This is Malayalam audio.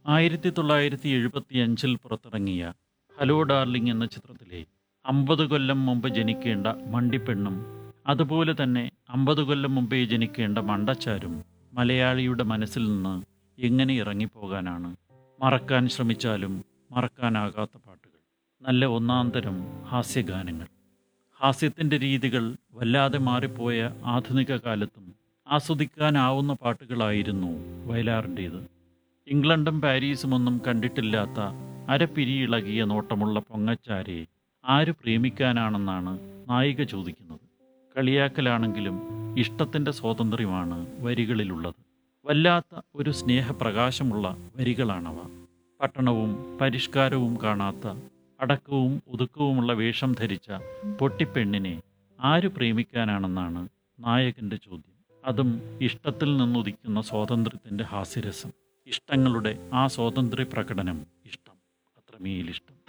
ആയിരത്തി തൊള്ളായിരത്തി എഴുപത്തി അഞ്ചിൽ പുറത്തിറങ്ങിയ ഹലോ ഡാർലിംഗ് എന്ന ചിത്രത്തിലെ അമ്പത് കൊല്ലം മുമ്പ് ജനിക്കേണ്ട മണ്ടിപ്പെണ്ണും അതുപോലെ തന്നെ അമ്പത് കൊല്ലം മുമ്പേ ജനിക്കേണ്ട മണ്ടച്ചാരും മലയാളിയുടെ മനസ്സിൽ നിന്ന് എങ്ങനെ ഇറങ്ങിപ്പോകാനാണ് മറക്കാൻ ശ്രമിച്ചാലും മറക്കാനാകാത്ത പാട്ടുകൾ നല്ല ഒന്നാന്തരം ഹാസ്യഗാനങ്ങൾ ഹാസ്യത്തിൻ്റെ രീതികൾ വല്ലാതെ മാറിപ്പോയ ആധുനിക കാലത്തും ആസ്വദിക്കാനാവുന്ന പാട്ടുകളായിരുന്നു വയലാറിൻ്റേത് ഇംഗ്ലണ്ടും പാരീസും ഒന്നും കണ്ടിട്ടില്ലാത്ത അരപ്പിരിയിളകിയ നോട്ടമുള്ള പൊങ്ങച്ചാരെ ആര് പ്രേമിക്കാനാണെന്നാണ് നായിക ചോദിക്കുന്നത് കളിയാക്കലാണെങ്കിലും ഇഷ്ടത്തിൻ്റെ സ്വാതന്ത്ര്യമാണ് വരികളിലുള്ളത് വല്ലാത്ത ഒരു സ്നേഹപ്രകാശമുള്ള വരികളാണവ പട്ടണവും പരിഷ്കാരവും കാണാത്ത അടക്കവും ഒതുക്കവുമുള്ള വേഷം ധരിച്ച പൊട്ടിപ്പെണ്ണിനെ ആര് പ്രേമിക്കാനാണെന്നാണ് നായകന്റെ ചോദ്യം അതും ഇഷ്ടത്തിൽ നിന്നുദിക്കുന്ന സ്വാതന്ത്ര്യത്തിൻ്റെ ഹാസ്യരസം ഇഷ്ടങ്ങളുടെ ആ സ്വാതന്ത്ര്യ പ്രകടനം ഇഷ്ടം അത്രമേലിഷ്ടം